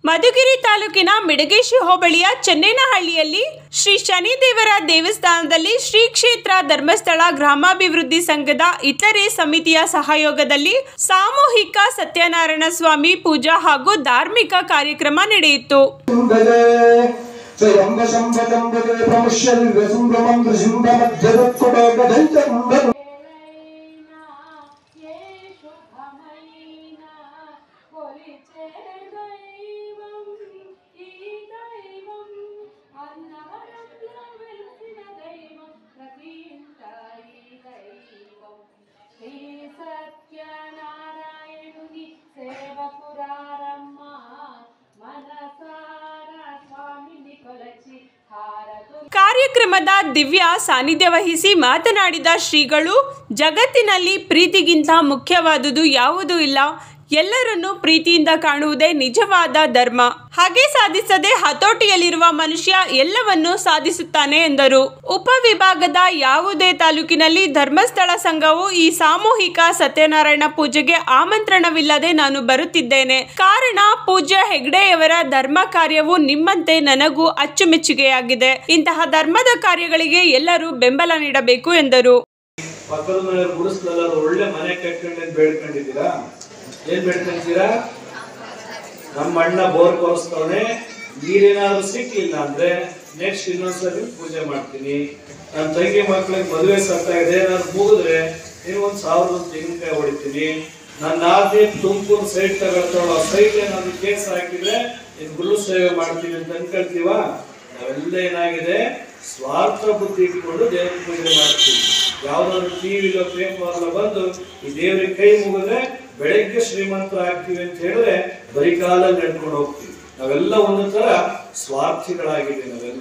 ಮಧುಗಿರಿ ತಾಲೂಕಿನ ಮಿಡಗೇಶಿ ಹೋಬಳಿಯ ಚೆನ್ನೇನಹಳ್ಳಿಯಲ್ಲಿ ಶ್ರೀ ಶನಿದೇವರ ದೇವಸ್ಥಾನದಲ್ಲಿ ಶ್ರೀ ಕ್ಷೇತ್ರ ಧರ್ಮಸ್ಥಳ ಗ್ರಾಮಾಭಿವೃದ್ಧಿ ಸಂಘದ ಇತರೆ ಸಮಿತಿಯ ಸಹಯೋಗದಲ್ಲಿ ಸಾಮೂಹಿಕ ಸತ್ಯನಾರಾಯಣ ಸ್ವಾಮಿ ಪೂಜಾ ಹಾಗೂ ಧಾರ್ಮಿಕ ಕಾರ್ಯಕ್ರಮ ನಡೆಯಿತು ಭಜೆ ತ್ರಯಂಬ ಶಂಭಜಂಬಜೆ ಪ್ರಮುಷ್ಯದಿವ್ಯ ಸಂಭ್ರಮಂ ದೃಶಿಂಬ ಮಧ್ಯದತ್ಕೊಡೆ ಗದಂಚಂಬರು యేషు భమైన కొలిచే దైవం ఈ దైవం అన్నవరంలో వెలిసిన దైవం ప్రతీంత ఈ దైవం శ్రీ సత్యనారాయణుని సేవకురారమ్మ మనసార స్వామిని కొలచి హారతు ಕಾರ್ಯಕ್ರಮದ ದಿವ್ಯ ಸಾನ್ನಿಧ್ಯ ವಹಿಸಿ ಮಾತನಾಡಿದ ಶ್ರೀಗಳು ಜಗತ್ತಿನಲ್ಲಿ ಪ್ರೀತಿಗಿಂತ ಮುಖ್ಯವಾದುದು ಯಾವುದೂ ಇಲ್ಲ ಎಲ್ಲರನ್ನೂ ಪ್ರೀತಿಯಿಂದ ಕಾಣುವುದೇ ನಿಜವಾದ ಧರ್ಮ ಹಾಗೆ ಸಾಧಿಸದೆ ಹತೋಟಿಯಲ್ಲಿರುವ ಮನುಷ್ಯ ಎಲ್ಲವನ್ನೂ ಸಾಧಿಸುತ್ತಾನೆ ಎಂದರು ಉಪವಿಭಾಗದ ಯಾವುದೇ ತಾಲೂಕಿನಲ್ಲಿ ಧರ್ಮಸ್ಥಳ ಸಂಘವು ಈ ಸಾಮೂಹಿಕ ಸತ್ಯನಾರಾಯಣ ಪೂಜೆಗೆ ಆಮಂತ್ರಣವಿಲ್ಲದೆ ನಾನು ಬರುತ್ತಿದ್ದೇನೆ ಕಾರಣ ಪೂಜ್ಯ ಹೆಗ್ಡೆಯವರ ಧರ್ಮ ಕಾರ್ಯವು ನಿಮ್ಮಂತೆ ನನಗೂ ಅಚ್ಚುಮೆಚ್ಚುಗೆಯಾಗಿದೆ ಇಂತಹ ಧರ್ಮದ ಕಾರ್ಯಗಳಿಗೆ ಎಲ್ಲರೂ ಬೆಂಬಲ ನೀಡಬೇಕು ಎಂದರು ಪಕ್ಕದ ಮನೆಯವ್ರು ಗುಡಿಸ್ಲಲ್ಲ ಒಳ್ಳೆ ಮನೆ ಕಟ್ಕೊಂಡು ಬೇಡ್ಕೊಂಡಿದ್ದೀರಾ ಏನ್ ಬೇಡ್ಕೊಂತೀರಾ ನಮ್ಮ ಅಣ್ಣ ಬೋರ್ ಕೊರಿಸ್ತವನೆ ನೀರೇನಾದ್ರು ಸಿಕ್ಲಿಲ್ಲ ಅಂದ್ರೆ ನೆಕ್ಸ್ಟ್ ಇನ್ನೊಂದ್ಸರಿ ಪೂಜೆ ಮಾಡ್ತೀನಿ ನನ್ನ ತಂಗಿ ಮಕ್ಳಿಗೆ ಮದುವೆ ಸತ್ತ ಇದೆ ಏನಾದ್ರು ಮುಗಿದ್ರೆ ನೀವು ಒಂದ್ ಸಾವಿರದ ತೆಂಗಿನಕಾಯಿ ಹೊಡಿತೀನಿ ನನ್ನ ನಾದಿ ತುಮಕೂರು ಸೈಟ್ ತಗೊಳ್ತಾವಳ ಸೈಟ್ ಏನಾದ್ರು ಕೇಸ್ ಹಾಕಿದ್ರೆ ಇನ್ ಗುರು ಸೇವೆ ಮಾಡ್ತೀನಿ ಅಂತ ಅನ್ಕೊಳ್ತೀವ ನಾವೆಲ್ಲ ಏನಾಗಿದೆ ಸ್ವಾರ್ಥ ಬುದ್ಧಿ ಇಟ್ಕೊಂಡು ದೇವ್ರ ಪೂಜೆ ಮಾಡ್ತೀವಿ ಯಾವ್ದಾದ್ರು ಟಿವಿಲೋ ಪೇಪರ್ಲ ಬಂದು ಈ ದೇವ್ರಿಗೆ ಕೈ ಮುಗಿದ್ರೆ ಬೆಳಗ್ಗೆ ಶ್ರೀಮಂತರ ಆಗ್ತೀವಿ ಅಂತ ಹೇಳಿದ್ರೆ ಬರೀ ಕಾಲಲ್ಲಿ ನಡ್ಕೊಂಡು ಹೋಗ್ತೀವಿ ನಾವೆಲ್ಲ ಒಂದು ತರ ಸ್ವಾರ್ಥಿಗಳಾಗಿದ್ದೀವಿ ನಾವೆಲ್ಲ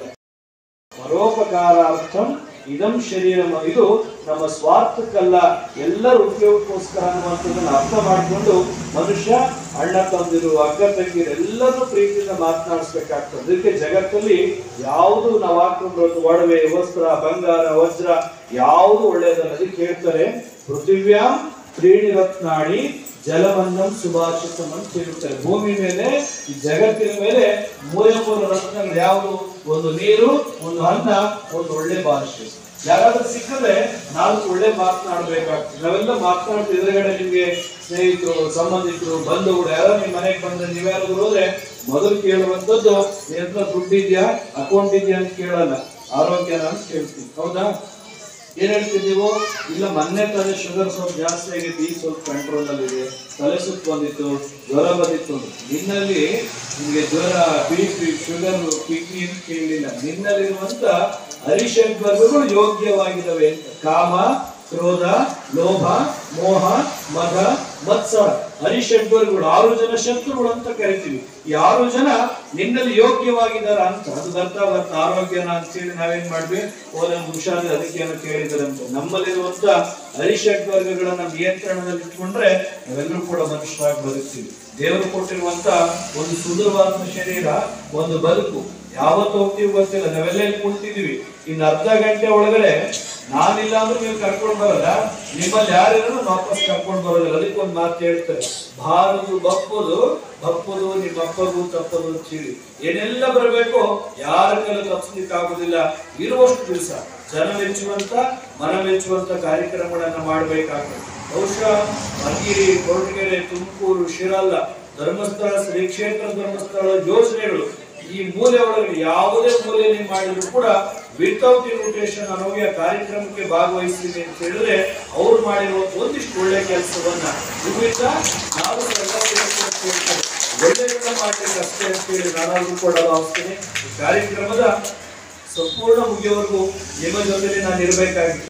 ಪರೋಪಕಾರಾರ್ಥಂ ಇದಂ ಶರೀರ ಇದು ನಮ್ಮ ಸ್ವಾರ್ಥಕ್ಕಲ್ಲ ಎಲ್ಲರ ಉಪಯೋಗಕ್ಕೋಸ್ಕರ ಅನ್ನುವಂಥದ್ದನ್ನ ಅರ್ಥ ಮಾಡಿಕೊಂಡು ಮನುಷ್ಯ ಅಣ್ಣ ತಂದಿರು ಅಕ್ಕ ತಂಗಿರು ಎಲ್ಲರೂ ಪ್ರೀತಿಯಿಂದ ಮಾತನಾಡಿಸ್ಬೇಕಾಗ್ತದೆ ಅದಕ್ಕೆ ಜಗತ್ತಲ್ಲಿ ಯಾವುದು ನಾವು ಹಾಕೊಂಡಿರೋದು ಒಡವೆ ವಸ್ತ್ರ ಬಂಗಾರ ವಜ್ರ ಯಾವುದು ಒಳ್ಳೆಯದಲ್ಲ ಅದಕ್ಕೆ ಹೇಳ್ತಾರೆ ಪೃಥಿವ್ಯಾಂ ತ್ರೀಣಿ ರತ್ನಾಣಿ ಜಲಮನ್ನಂ ಸುಭಾಷಿತಂ ಅಂತ ಹೇಳ್ತಾರೆ ಭೂಮಿ ಮೇಲೆ ಈ ಜಗತ್ತಿನ ಮೇಲೆ ಮೂರೇ ಮೂರು ರತ್ನಗಳು ಯಾವುದು ಒಂದು ನೀರು ಒಂದು ಅನ್ನ ಒಂದು ಒಳ್ಳೆ ಭಾಷೆ ಯಾರಾದ್ರೂ ಸಿಕ್ಕಿದ್ರೆ ನಾಲ್ಕು ಒಳ್ಳೆ ಮಾತನಾಡ್ಬೇಕಾಗ್ತದೆ ನಾವೆಲ್ಲ ಮಾತನಾಡ್ತೀವಿ ಎದುರುಗಡೆ ನಿಮ್ಗೆ ಸ್ನೇಹಿತರು ಸಂಬಂಧಿಕರು ಬಂಧುಗಳು ಯಾರು ನಿಮ್ ಮನೆಗೆ ಬಂದ್ರೆ ನೀವ್ಯಾರಾದ್ರೂ ಹೋದ್ರೆ ಮೊದಲು ಕೇಳುವಂತದ್ದು ನಿನ್ ಹತ್ರ ದುಡ್ಡಿದ್ಯಾ ಅಕೌಂಟ್ ಇದೆಯಾ ಅಂತ ಕೇಳಲ್ಲ ಆರೋಗ್ಯನ ಅಂತ ಕೇಳ್ತೀವಿ ಹೌದಾ ಏನ್ ಹೇಳ್ತೀವಿ ನೀವು ಇಲ್ಲ ಮೊನ್ನೆ ತಾನೇ ಶುಗರ್ ಸ್ವಲ್ಪ ಜಾಸ್ತಿ ಆಗೈತಿ ಈಗ ಸ್ವಲ್ಪ ಕಂಟ್ರೋಲ್ ಅಲ್ಲಿ ಇದೆ ತಲೆ ಸುತ್ತು ಬಂದಿತ್ತು ಜ್ವರ ಬಂದಿತ್ತು ನಿನ್ನಲ್ಲಿ ನಿಮ್ಗೆ ಜ್ವರ ಬಿ ಪಿ ಶುಗರ್ ಕಿಡ್ನಿ ಅಂತ ಕೇಳಲಿಲ್ಲ ನಿನ್ನಲ್ಲಿರುವಂತ ಹರಿಶಂಕರ್ಗಳು ಯೋಗ್ಯವಾಗಿದ್ದಾವೆ ಅಂತ ಕಾಮ ಕ್ರೋಧ ಲೋಭ ಮೋಹ ಮದ ಮತ್ಸರ ಹರಿಷಡ್ವರ್ಗಳು ಆರು ಜನ ಶತ್ರುಗಳು ಅಂತ ಕರಿತೀವಿ ಈ ಆರು ಜನ ನಿನ್ನಲ್ಲಿ ಯೋಗ್ಯವಾಗಿದ್ದಾರ ಅಂತ ಅದು ಬರ್ತಾ ಬರ್ತಾ ಆರೋಗ್ಯನ ಅಂತೇಳಿ ನಾವೇನ್ ಮಾಡ್ವಿ ಓ ನಮ್ಗೆ ಹುಷಾರಿಲ್ಲ ಅದಕ್ಕೆ ಏನೋ ಕೇಳಿದಾರಂತ ನಮ್ಮಲ್ಲಿರುವಂತ ಹರಿಷಡ್ವರ್ಗಗಳನ್ನ ನಿಯಂತ್ರಣದಲ್ಲಿ ಇಟ್ಕೊಂಡ್ರೆ ನಾವೆಲ್ಲರೂ ಕೂಡ ಮನುಷ್ಯರಾಗಿ ಬದುಕ್ತೀವಿ ದೇವರು ಕೊಟ್ಟಿರುವಂತ ಒಂದು ಸುಂದರವಾದ ಶರೀರ ಒಂದು ಬದುಕು ಯಾವತ್ತು ಹೋಗ್ತೀವಿ ಗೊತ್ತಿಲ್ಲ ನಾವೆಲ್ಲ ಇಲ್ಲಿ ಕುಂತಿದೀವಿ ಇನ್ನು ಅರ್ಧ ಗಂಟೆ ಒಳಗಡೆ ನಾನಿಲ್ಲ ಅಂದ್ರೆ ನೀವು ಕರ್ಕೊಂಡು ಬರಲ್ಲ ನಿಮ್ಮಲ್ಲಿ ಯಾರಿದ್ರು ವಾಪಸ್ ಕರ್ಕೊಂಡು ಬರೋದಿಲ್ಲ ಅದಕ್ಕೆ ಒಂದು ಮಾತು ಹೇಳ್ತಾರೆ ಭಾರದು ಬಪ್ಪದು ಬಪ್ಪದು ನಿಮ್ಮ ಅಪ್ಪಗೂ ತಪ್ಪದು ಅಂತ ಹೇಳಿ ಏನೆಲ್ಲ ಬರಬೇಕು ಯಾರ ಕೈಲೂ ತಪ್ಪಿಸ್ಲಿಕ್ಕೆ ಆಗುದಿಲ್ಲ ಇರುವಷ್ಟು ದಿವಸ ಜನ ಮೆಚ್ಚುವಂತ ಮನ ಮೆಚ್ಚುವಂತ ಕಾರ್ಯಕ್ರಮಗಳನ್ನ ಮಾಡಬೇಕಾಗ್ತದೆ ಬಹುಶಃ ಮಗಿರಿ ಕೊರಟಗೆರೆ ತುಮಕೂರು ಶಿರಲ್ಲ ಧರ್ಮಸ್ಥಳ ಶ್ರೀ ಕ್ಷೇತ್ರ ಧರ್ಮಸ್ಥಳ ಯೋಜನೆಗಳು ಈ ಮೂಲೆ ಒಳಗಡೆ ಯಾವುದೇ ಮೂಲೆಯಲ್ಲಿ ಮಾಡಿದ್ರು ಕೂಡ ವಿತೌಟ್ ಇನ್ವಿಟೇಷನ್ ಅನ್ನೋಗೆ ಆ ಕಾರ್ಯಕ್ರಮಕ್ಕೆ ಭಾಗವಹಿಸ್ತೀನಿ ಅಂತ ಹೇಳಿದ್ರೆ ಅವ್ರು ಮಾಡಿರುವ ಒಂದಿಷ್ಟು ಒಳ್ಳೆ ಕೆಲಸವನ್ನ ಇದರಿಂದ ನಾವು ಒಳ್ಳೆಯದನ್ನ ಮಾಡ್ಲಿಕ್ಕೆ ಅಷ್ಟೇ ಅಂತ ಹೇಳಿ ನಾನಾದ್ರೂ ಕೂಡ ಭಾವಿಸ್ತೀನಿ ಈ ಕಾರ್ಯಕ್ರಮದ ಸಂಪೂರ್ಣ ಮುಗಿಯವರೆಗೂ ನಿಮ್ಮ ಜೊತೆಲಿ ನಾನು ಇರಬೇಕಾಗಿತ್ತು